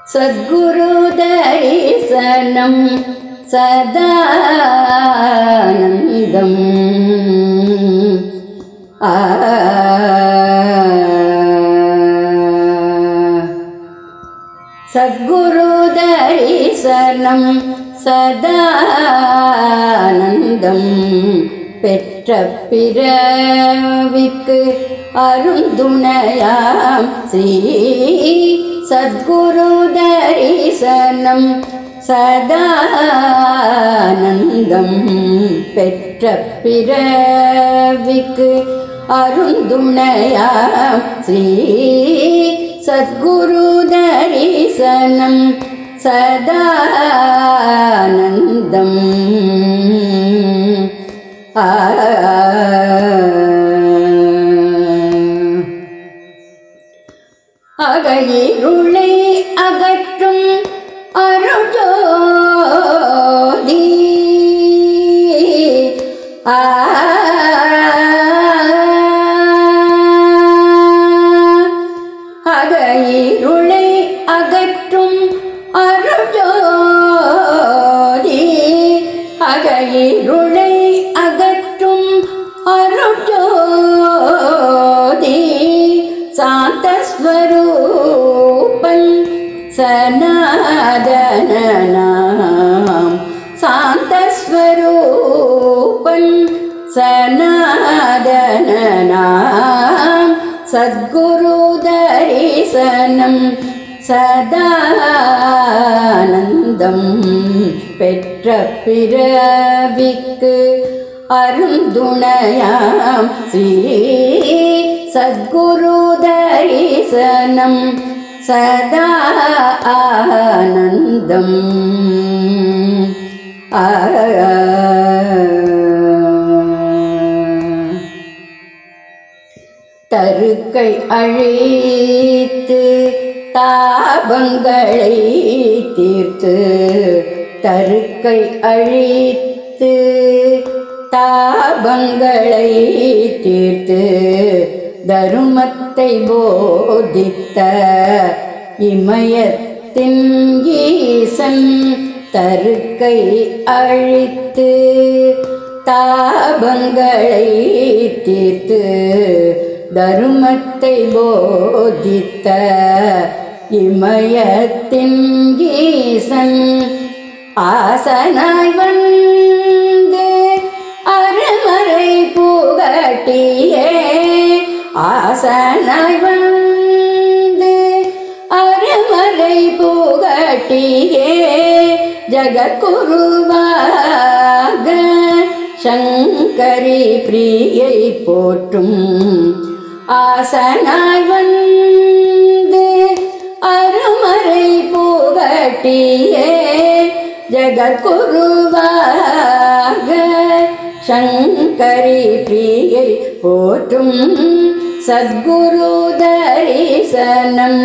சத்குரு தரிசனம் சதானந்தம் ஆ சத்குரு தரிசனம் சதானந்தம் பெற்ற பிறவிக்கு அருந்துணையாம் ஸ்ரீ சத்குரு தரிசனம் சதானந்தம் பெற்ற பிறவிக்கு அருந்துணையாம் ஸ்ரீ சத்குரு தரிசனம் சதானந்தம் ஆ அகையிருளை அகற்றும் அருஜோதி ஆ அகையிருளை அகற்றும் அருஜோதி அகையிருளை அகற்றும் அருஜோதி சாந்தஸ்வரூபன் சனாதனநாம் சாந்தஸ்வரூபன் சனாதனநாம் சத்குரு தரிசனம் சதானந்தம் பெற்ற பிறவிக்கு அருந்துணையாம் ஸ்ரீ சத்குரு தரிசனம் சதா ஆனந்தம் ஆ தருக்கை அழித்து தாபங்களை தீர்த்து தருக்கை அழித்து தாபங்களை தீர்த்து தருமத்தை போதித்த இமயத்தின் ஈசன் தருக்கை அழித்து தாபங்களை தீர்த்து தருமத்தை போதித்த இமயத்தின் ஈசன் ஆசனாய் வந்து அருமறை புகட்டியே ஆசனாய் வந்து அருமறை புகட்டியே ஜகக்குருவாக சங்கரி பிரியை போற்றும் ஆசனாய் வந்து அருமறை புகட்டியே ஜகக்குருவாக சங்கரி பிரியை போற்றும் சத்குரு தரிசனம்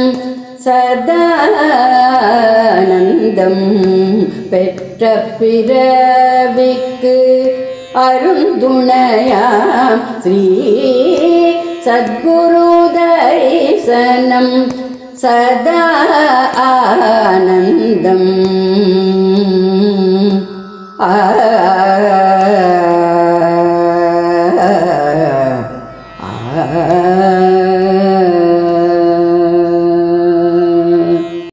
சதானந்தம் பெற்ற பிறவிக்கு அருந்துணையாம் ஸ்ரீ சத்குரு தரிசனம் சதா ஆனந்தம் ஆ